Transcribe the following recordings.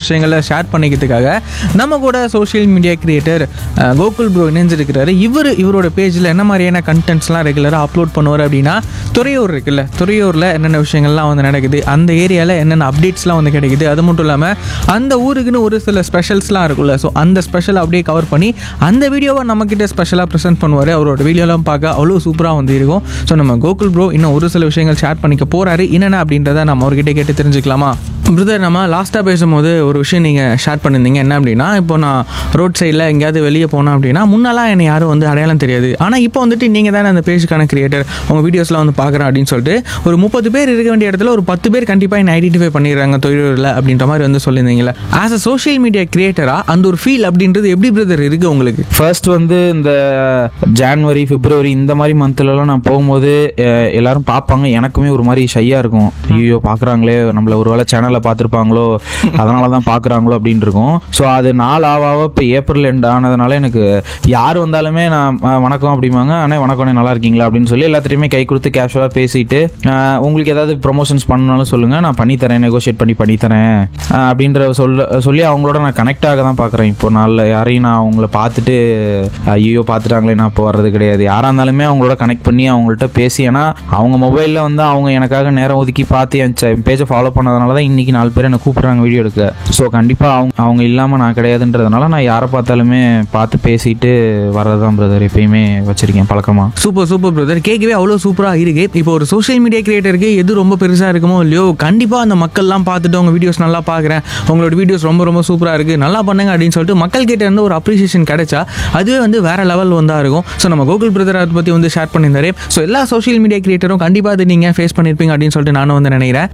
விஷயங்களை ஷேர் பண்ணிக்கிறதுக்காக நம்ம கூட social media creator Gokul bro இணைஞ்சிருக்கிறாரு இவர் இவரோட பேஜில் என்ன மாதிரியான கண்டென்ட்ஸ்லாம் ரெகுலராக அப்லோட் பண்ணுவார் அப்படின்னா துறையூர் இருக்குல்ல துறையூரில் என்னென்ன விஷயங்கள்லாம் வந்து நடக்குது அந்த ஏரியாவில் என்னென்ன அப்டேட்ஸ்லாம் வந்து கிடைக்குது அது மட்டும் இல்லாமல் அந்த ஊருக்குன்னு ஒரு சில ஸ்பெஷல்ஸ்லாம் இருக்குல்ல ஸோ அந்த ஸ்பெஷல் அப்படியே கவர் பண்ணி அந்த வீடியோவை நம்மக்கிட்ட ஸ்பெஷலாக ப்ரெசென்ட் பண்ணுவார் அவரோட வீடியோலாம் பார்க்க அவ்வளோ சூப்பராக வந்து இருக்கும் ஸோ நம்ம கோகுல் ப்ரோ இன்னும் ஒரு சில விஷயங்கள் ஷேர் பண்ணிக்க போகிறாரு என்னென்ன அப்படின்றத நம்ம அவர்கிட்ட கேட்டு தெரிஞ்சுக்கலாமா பிரதர் நம்ம லாஸ்ட்டாக பேசும்போது ஒரு விஷயம் நீங்கள் ஷேர் பண்ணியிருந்தீங்க என்ன அப்படின்னா இப்போ நான் ரோட் சைடில் எங்கேயாவது வெளியே போனேன் அப்படின்னா முன்னெல்லாம் என்னை யாரும் வந்து அடையாளம் தெரியாது ஆனால் இப்போ வந்துட்டு நீங்கள் தானே அந்த பேஜுக்கான கிரியேட்டர் உங்கள் வீடியோஸ்லாம் வந்து பார்க்குறேன் அப்படின்னு சொல்லிட்டு ஒரு முப்பது பேர் இருக்க வேண்டிய இடத்துல ஒரு பத்து பேர் கண்டிப்பாக என்னை ஐடென்டிஃபை பண்ணிடுறாங்க தொழிலில் அப்படின்ற மாதிரி வந்து சொல்லியிருந்தீங்களே ஆஸ் அ சோஷியல் மீடியா கிரியேட்டராக அந்த ஒரு ஃபீல் அப்படின்றது எப்படி பிரதர் இருக்குது உங்களுக்கு ஃபர்ஸ்ட் வந்து இந்த ஜான்வரி பிப்ரவரி இந்த மாதிரி மந்த்லலாம் நான் போகும்போது அஹ், எல்லாரும் பார்ப்பாங்க எனக்குமே ஒரு மாதிரி ஷையாக இருக்கும் ஐயோ பார்க்குறாங்களே நம்மள ஒரு வேளை சேனலில் பார்த்துருப்பாங்களோ அதனால தான் பார்க்குறாங்களோ அப்படின்னு இருக்கும் ஸோ அது நாள் ஆக ஆக இப்போ ஏப்ரல் எண்ட் ஆனதுனால எனக்கு யார் வந்தாலுமே நான் அஹ், வணக்கம் அப்படிம்பாங்க ஆனால் வணக்கம் அண்ணே, நல்லா இருக்கீங்களா அப்படின்னு சொல்லி எல்லாத்துட்டையுமே கை கொடுத்து கேஷுவலாக பேசிட்டு அஹ், உங்களுக்கு ஏதாவது ப்ரொமோஷன்ஸ் பண்ணணும்னாலும் சொல்லுங்கள் நான் பண்ணித்தரேன் நெகோஷியேட் பண்ணி பண்ணித்தரேன் அஹ், அப்படின்ற சொல்ல சொல்லி அவங்களோட நான் கனெக்ட் ஆக தான் பார்க்குறேன் இப்போ நாளில் யாரையும் நான் அவங்கள பார்த்துட்டு ஐயோ பார்த்துட்டாங்களே நான் இப்போ வர்றது கிடையாது யாராக இருந்தாலுமே அவங்களோட கனெக்ட் பண்ணி அவங்கள்ட்ட பேசி ஏன்னா அவங்க மொபைலில் வந்து அவங்க எனக்காக நேரம் ஒதுக்கி பார்த்து என் பேஜை ஃபாலோ பண்ணதுனால தான் இன்னைக்கு நாலு பேர் என்னை கூப்பிட்றாங்க வீடியோ எடுக்க ஸோ கண்டிப்பாக அவங்க அவங்க இல்லாமல் நான் கிடையாதுன்றதுனால நான் யாரை பார்த்தாலுமே பார்த்து பேசிட்டு வர்றது தான் பிரதர் எப்பயுமே வச்சிருக்கேன் பழக்கமாக சூப்பர் சூப்பர் பிரதர் கேட்கவே அவ்வளோ சூப்பராக இருக்கு இப்போ ஒரு சோஷியல் மீடியா கிரியேட்டருக்கு எது ரொம்ப பெருசாக இருக்குமோ இல்லையோ கண்டிப்பாக அந்த மக்கள்லாம் பார்த்துட்டு உங்கள் வீடியோஸ் நல்லா பார்க்குறேன் உங்களோட வீடியோஸ் ரொம்ப ரொம்ப சூப்பராக இருக்குது நல்லா பண்ணுங்க அப்படின்னு சொல்லிட்டு மக்கள் கிட்ட இருந்து ஒரு அப்ரிசியேஷன் கிடைச்சா அதுவே வந்து வேற லெவல் வந்தா இருக்கும் ஸோ நம்ம கூகுள் பிரதர் அதை பற்றி வந்து ஷேர் பண்ணியிருந்தாரு ஸோ எல்லா சோஷியல் மீடியா கிரியேட்டரும் கண்டிப்பாக அது நீங்கள் ஃபேஸ் பண்ணியிருப்பீங்க அப்படின்னு சொல்லிட்டு நானும் வந்து நினைக்கிறேன்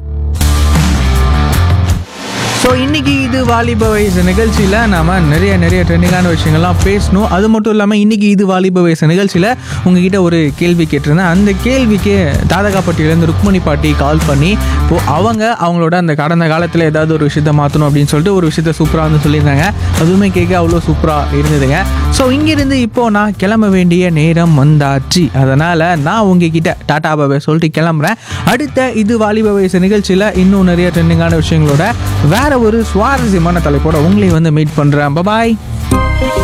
ஸோ இன்னைக்கு இது வாலிப வயசு நிகழ்ச்சியில் நாம நிறைய நிறைய ட்ரெண்டிங்கான விஷயங்கள்லாம் பேசணும் அது மட்டும் இல்லாமல் இன்னைக்கு இது வாலிப வயசு நிகழ்ச்சியில் உங்ககிட்ட ஒரு கேள்வி கேட்டிருந்தேன் அந்த கேள்விக்கு தாதகாப்பட்டியிலேருந்து ருக்மணி பாட்டி கால் பண்ணி இப்போ அவங்க அவங்களோட அந்த கடந்த காலத்தில் ஏதாவது ஒரு விஷயத்த மாற்றணும் அப்படின்னு சொல்லிட்டு ஒரு விஷயத்த சூப்பராக வந்து சொல்லியிருந்தாங்க அதுவுமே கேட்க அவ்வளோ சூப்பராக இருந்ததுங்க ஸோ இங்கிருந்து இப்போ நான் கிளம்ப வேண்டிய நேரம் வந்தாச்சு அதனால் நான் உங்ககிட்ட டாடா பாபா சொல்லிட்டு கிளம்புறேன் அடுத்த இது வாலிப வயசு நிகழ்ச்சியில் இன்னும் நிறைய ட்ரெண்டிங்கான விஷயங்களோட வேற ஒரு சுவாரஸ்யமான தலைப்போட உங்களை வந்து மீட் பண்ணுறேன் பாய்